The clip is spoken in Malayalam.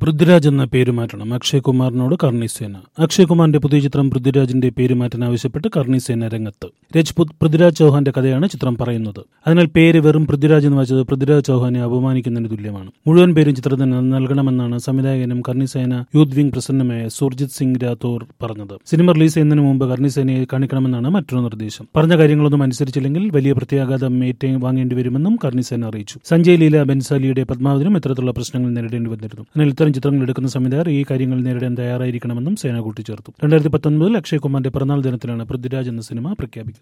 പൃഥ്വിരാജ് എന്ന പേര് മാറ്റണം അക്ഷയ് കുമാറിനോട് കർണി സേന അക്ഷയ് കുമാറിന്റെ പുതിയ ചിത്രം പൃഥ്വിരാജിന്റെ പേര് മാറ്റാൻ ആവശ്യപ്പെട്ട് കർണി സേന രംഗത്ത് രജ്പുത് പൃഥ്വിരാജ് ചൗഹാന്റെ കഥയാണ് ചിത്രം പറയുന്നത് അതിനാൽ പേര് വെറും പൃഥ്വിരാജ് എന്ന് വെച്ചത് പൃഥ്വിരാജ് ചൗഹാനെ അപമാനിക്കുന്നതിന് തുല്യമാണ് മുഴുവൻ പേരും ചിത്രത്തിന് നൽകണമെന്നാണ് സംവിധായകനും കർണി സേന യൂത്ത് വിംഗ് പ്രസന്നമായ സുർജിത് സിംഗ് രാത്തോർ പറഞ്ഞത് സിനിമ റിലീസ് ചെയ്യുന്നതിന് മുമ്പ് കർണി സേനയെ കാണിക്കണമെന്നാണ് മറ്റൊരു നിർദ്ദേശം പറഞ്ഞ കാര്യങ്ങളൊന്നും അനുസരിച്ചില്ലെങ്കിൽ വലിയ പ്രത്യാഘാതം ഏറ്റേ വാങ്ങേണ്ടി വരുമെന്നും കർണി സേന അറിയിച്ചു സഞ്ജയ് ലീല ബൻസാലിയുടെ പത്മാവതിനും ഇത്തരത്തിലുള്ള പ്രശ്നങ്ങൾ നേരിടേണ്ടി വന്നിരുന്നു എന്നാൽ ഇത്തരം ചിത്രങ്ങൾ എടുക്കുന്ന സംവിധായകർ ഈ കാര്യങ്ങൾ നേരിടാൻ തയ്യാറായിരിക്കണമെന്നും സേന കൂട്ടിച്ചേർത്തു രണ്ടായിരത്തി പത്തൊൻപതിൽ അക്ഷയ് കുമാറിന്റെ പിറന്നാൾ ദിനത്തിലാണ് പൃഥ്വിരാജ് എന്ന സിനിമ പ്രഖ്യാപിക്കുന്നത്